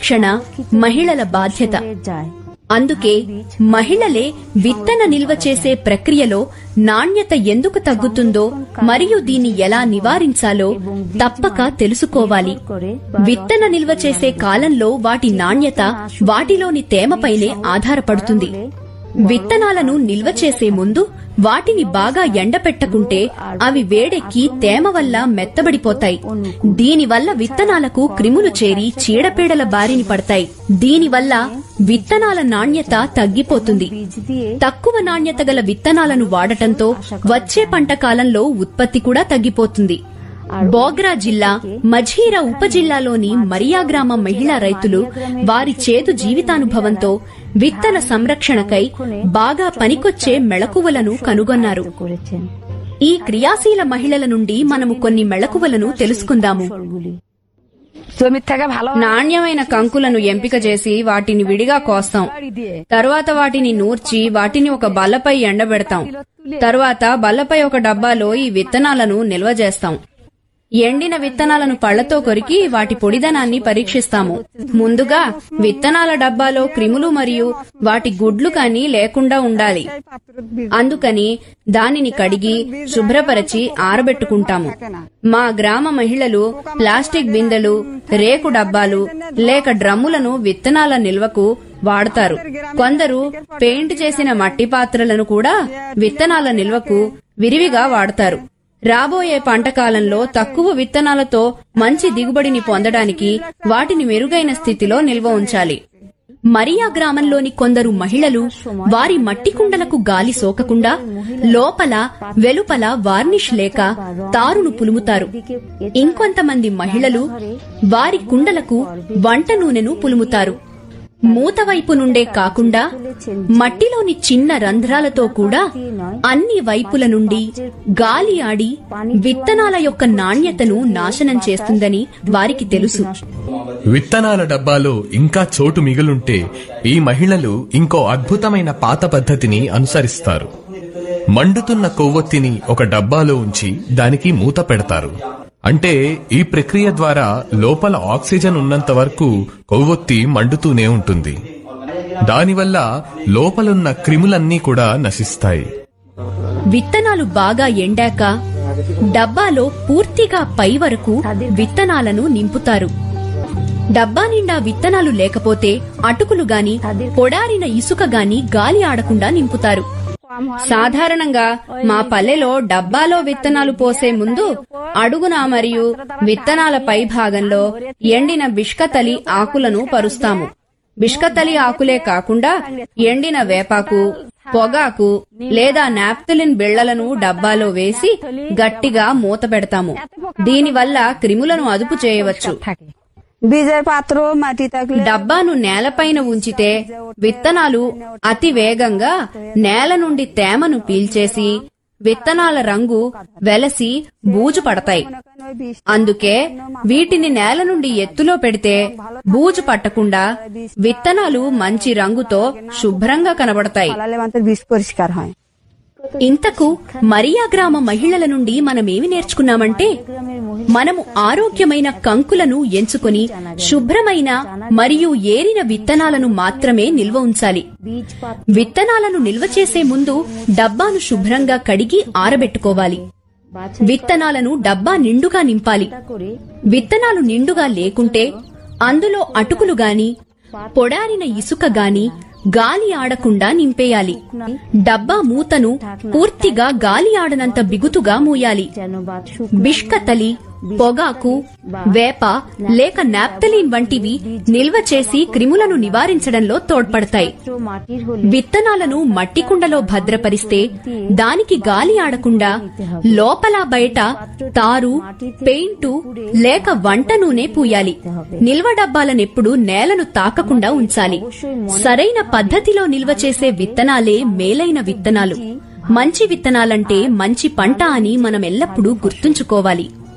సంరక్షణ మహిళల బాధ్యత যায় అందుకే మహిళలే విత్తన నిల్వ చేసే ప్రక్రియలో నాణ్యత ఎందుకు తగ్గుతుందో మరియు దీన్ని ఎలా నివారించాలో తప్పక తెలుసుకోవాలి করে విత్తన నిల్వ చేసే కాలంలో వాటి నాణ్యత వాటిలోని తేమపైనే ఆధారపడుతుంది విత్తనాలను నిల్వ చేసే ముందు వాటిని బాగా ఎండపెట్టకుంటే అవి వేడెక్కి తేమ వల్ల మెత్తబడిపోతాయి దీనివల్ల విత్తనాలకు క్రిములు చేరి చీడపీడల బారిన పడతాయి దీనివల్ల విత్తనాల నాణ్యత తగ్గిపోతుంది বীজ দিয়ে తక్కువ నాణ్యత గల విత్తనాలను వాడటంతో వచ్చే పంట కాలంలో ఉత్పత్తి కూడా తగ్గిపోతుంది బోగ్రా జిల్లా మఝీరా ఉపజిల్లాలోని మరియా గ్రామ మహిళా రైతులు వారి చేదు జీవితానుభవంతో విత్తన సంరక్షణకై బాగా పనికొచ్చే మెళకువలను కనుగొన్నారు করেছেন ఈ క్రియాశీల మహిళల నుండి మనము కొన్ని మెళకువలను తెలుసుకుందాము ফলগুলি জমির থেকে ভালো నాణ్యమైన కంకులను ఎంపిక చేసి వాటిని విడిగా కోస్తాం দিয়ে తరువాత వాటిని నూర్చి వాటిని ఒక బల్లపై ఎండబెడతాం తరువాత బల్లపై ఒక డబ్బాలో ఈ విత్తనాలను నిల్వ చేస్తాం ఎండిన విత్తనాలను పళ్లతో కొరికి వాటి పొడిదనాన్ని పరీక్షిస్తాము ముందుగా విత్తనాల డబ్బాలో క్రిములు మరియు వాటి గుడ్లు కాని లేకుండా ఉండాలి అందుకని దానిని కడిగి శుభ్రపరచి ఆరబెట్టుకుంటాము మా గ్రామ మహిళలు ప్లాస్టిక్ బిందెలు రేకు డబ్బాలు లేక డ్రమ్ములను విత్తనాల నిల్వకు వాడతారు కొందరు పెయింట్ చేసిన మట్టి పాత్రలను కూడా విత్తనాల నిల్వకు విరివిగా వాడతారు రాబోయే పంట కాలంలో తక్కువ విత్తనాలతో మంచి దిగుబడిని పొందడానికి వాటిని మెరుగైన స్థితిలో నిల్వ ఉంచాలి మరియా గ్రామంలోని కొందరు మహిళలు వారి మట్టి కుండలకు గాలి సోకకుండా లోపల వెలుపల వార్నిష్ లేక తారును పులుముతారు ఇంకొంతమంది మహిళలు వారి కుండలకు వంట నూనెను పులుముతారు మూత వైపు నుండే కాకుండా మట్టిలోని చిన్న రంధ్రాలతో కూడా అన్ని వైపుల నుండి గాలి ఆడి విత్తనాల యొక్క నాణ్యతను నాశనం చేస్తుందని వారికి తెలుసు విత్తనాల డబ్బాలో ఇంకా చోటు మిగులుంటే ఈ మహిళలు ఇంకో అద్భుతమైన పాత పద్ధతిని అనుసరిస్తారు మండుతున్న కొవ్వొత్తిని ఒక డబ్బాలో ఉంచి దానికి మూత పెడతారు అంటే ఈ ప్రక్రియ ద్వారా లోపల ఆక్సిజన్ ఉన్నంత వరకు కొవ్వొత్తి మండుతూనే ఉంటుంది దానివల్ల లోపలున్న క్రిములన్నీ కూడా నశిస్తాయి విత్తనాలు బాగా ఎండాక డబ్బాలో పూర్తిగా పై వరకు విత్తనాలను నింపుతారు డబ్బా నిండా విత్తనాలు లేకపోతే అటుకులు గాని పొడారిన ఇసుక గాని గాలి ఆడకుండా నింపుతారు సాధారణంగా మా పల్లెలో డబ్బాలో విత్తనాలు పోసే ముందు అడుగున మరియు విత్తనాల పై భాగంలో ఎండిన బిష్కతలి ఆకులను పరుస్తాము బిష్కతలి ఆకులే కాకుండా ఎండిన వేపాకు పొగాకు లేదా నాప్థలిన్ బిళ్లలను డబ్బాలో వేసి గట్టిగా మూత పెడతాము దీనివల్ల క్రిములను అదుపు చేయవచ్చు থাকে বীজের পাত্র মাটি থাকলে డబ్బాను నేలపైన ఉంచితే విత్తనాలు అతి వేగంగా నేల నుండి తేమను పీల్చేసి విత్తనాల రంగు వెలసి బూజు పడతాయి అందుకే వీటిని నేల నుండి ఎత్తులో పెడితే బూజు పట్టకుండా విత్తనాలు మంచి రంగుతో శుభ్రంగా కనబడతాయి ফলালে মাত্র বীজ পরিষ্কার হয় ఇంతకు మరియా గ్రామ మహిళల నుండి మనమేమి నేర్చుకున్నామంటే మనము ఆరోగ్యమైన కంకులను ఎంచుకొని శుభ్రమైన మరియు ఏరిన విత్తనాలను మాత్రమే నిల్వ ఉంచాలి বীজ পাত্র విత్తనాలను నిల్వ చేసే ముందు డబ్బాను శుభ్రంగా కడిగి ఆరబెట్టుకోవాలి বাছাই విత్తనాలను డబ్బా నిండుగా నింపాలి করে విత్తనాలు నిండుగా లేకుంటే అందులో అటుకులు గాని పొడారిన ఇసుక గాని గాలి ఆడకుండా నింపేయాలి డబ్బా మూతను పూర్తిగా గాలి ఆడనంత బిగుతుగా మూయాలి যেন বাদ బిష్కతలి పొగాకు వేప లేక నాప్తలీన్ వంటివి నిల్వ చేసి క్రిములను నివారించడంలో తోడ్పడతాయి শুক্র মাটির হলে విత్తనాలను మట్టి కుండలో భద్రపరిస్తే దానికి గాలి ఆడకుండా లోపల బయట తారు పెయింటు లేక వంట నూనె పూయాలి నిల్వ డబ్బాలనెప్పుడు నేలను తాకకుండా ఉంచాలి సరైన పద్ధతిలో నిల్వ చేసే విత్తనాలే మేలైన విత్తనాలు మంచి విత్తనాలంటే మంచి పంట అని మనం ఎల్లప్పుడూ గుర్తుంచుకోవాలి